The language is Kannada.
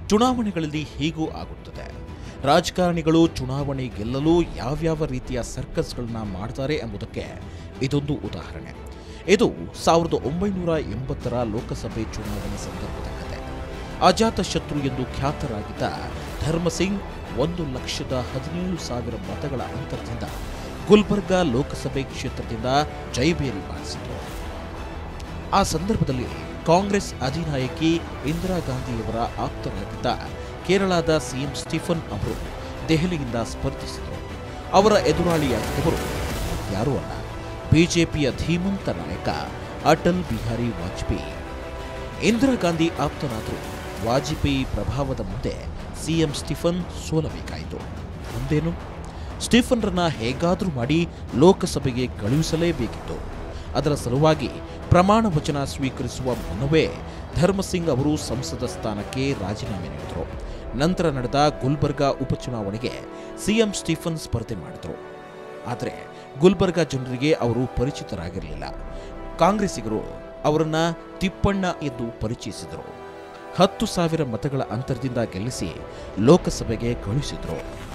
ಚುನಾವಣೆಗಳಲ್ಲಿ ಹೀಗೂ ಆಗುತ್ತದೆ ರಾಜಕಾರಣಿಗಳು ಚುನಾವಣೆ ಗೆಲ್ಲಲು ಯಾವ್ಯಾವ ರೀತಿಯ ಸರ್ಕಸ್ಗಳನ್ನ ಮಾಡ್ತಾರೆ ಎಂಬುದಕ್ಕೆ ಇದೊಂದು ಉದಾಹರಣೆ ಇದು ಸಾವಿರದ ಒಂಬೈನೂರ ಎಂಬತ್ತರ ಲೋಕಸಭೆ ಚುನಾವಣೆ ಸಂದರ್ಭದ ಕತೆ ಅಜಾತ ಶತ್ರು ಎಂದು ಖ್ಯಾತರಾಗಿದ್ದ ಧರ್ಮಸಿಂಗ್ ಒಂದು ಲಕ್ಷದ ಹದಿನೇಳು ಸಾವಿರ ಮತಗಳ ಅಂತರದಿಂದ ಗುಲ್ಬರ್ಗಾ ಲೋಕಸಭೆ ಕ್ಷೇತ್ರದಿಂದ ಜೈಬೇರಿ ಬಾರಿಸಿದರು ಆ ಸಂದರ್ಭದಲ್ಲಿ ಕಾಂಗ್ರೆಸ್ ಅಧಿನಾಯಕಿ ಇಂದಿರಾ ಗಾಂಧಿಯವರ ಆಪ್ತರಾಗಿದ್ದ ಕೇರಳದ ಸಿಎಂ ಸ್ಟೀಫನ್ ಅವರು ದೆಹಲಿಯಿಂದ ಸ್ಪರ್ಧಿಸಿದರು ಅವರ ಎದುರಾಳಿಯಾಗಿದ್ದವರು ಯಾರೂ ಅಲ್ಲ ಬಿಜೆಪಿಯ ಧೀಮಂತ ನಾಯಕ ಅಟಲ್ ಬಿಹಾರಿ ವಾಜಪೇಯಿ ಇಂದಿರಾ ಗಾಂಧಿ ಆಪ್ತನಾದರೂ ವಾಜಪೇಯಿ ಪ್ರಭಾವದ ಮುಂದೆ ಸಿಎಂ ಸ್ಟೀಫನ್ ಸೋಲಬೇಕಾಯಿತು ಮುಂದೇನು ಸ್ಟೀಫನ್ರನ್ನ ಹೇಗಾದರೂ ಮಾಡಿ ಲೋಕಸಭೆಗೆ ಕಳುಹಿಸಲೇಬೇಕಿತ್ತು ಅದರ ಸಲುವಾಗಿ ಪ್ರಮಾಣ ವಚನ ಸ್ವೀಕರಿಸುವ ಮುನ್ನವೇ ಧರ್ಮಸಿಂಗ್ ಅವರು ಸಂಸದ ಸ್ಥಾನಕ್ಕೆ ರಾಜೀನಾಮೆ ನೀಡಿದರು ನಂತರ ನಡೆದ ಗುಲ್ಬರ್ಗಾ ಉಪಚುನಾವಣೆಗೆ ಸಿಎಂ ಸ್ಟೀಫನ್ ಸ್ಪರ್ಧೆ ಮಾಡಿದರು ಆದರೆ ಗುಲ್ಬರ್ಗಾ ಜನರಿಗೆ ಅವರು ಪರಿಚಿತರಾಗಿರಲಿಲ್ಲ ಕಾಂಗ್ರೆಸ್ಸಿಗರು ಅವರನ್ನ ತಿಪ್ಪಣ್ಣ ಎಂದು ಪರಿಚಯಿಸಿದರು ಹತ್ತು ಸಾವಿರ ಮತಗಳ ಅಂತರದಿಂದ ಗೆಲ್ಲಿಸಿ ಲೋಕಸಭೆಗೆ ಕಳುಹಿಸಿದರು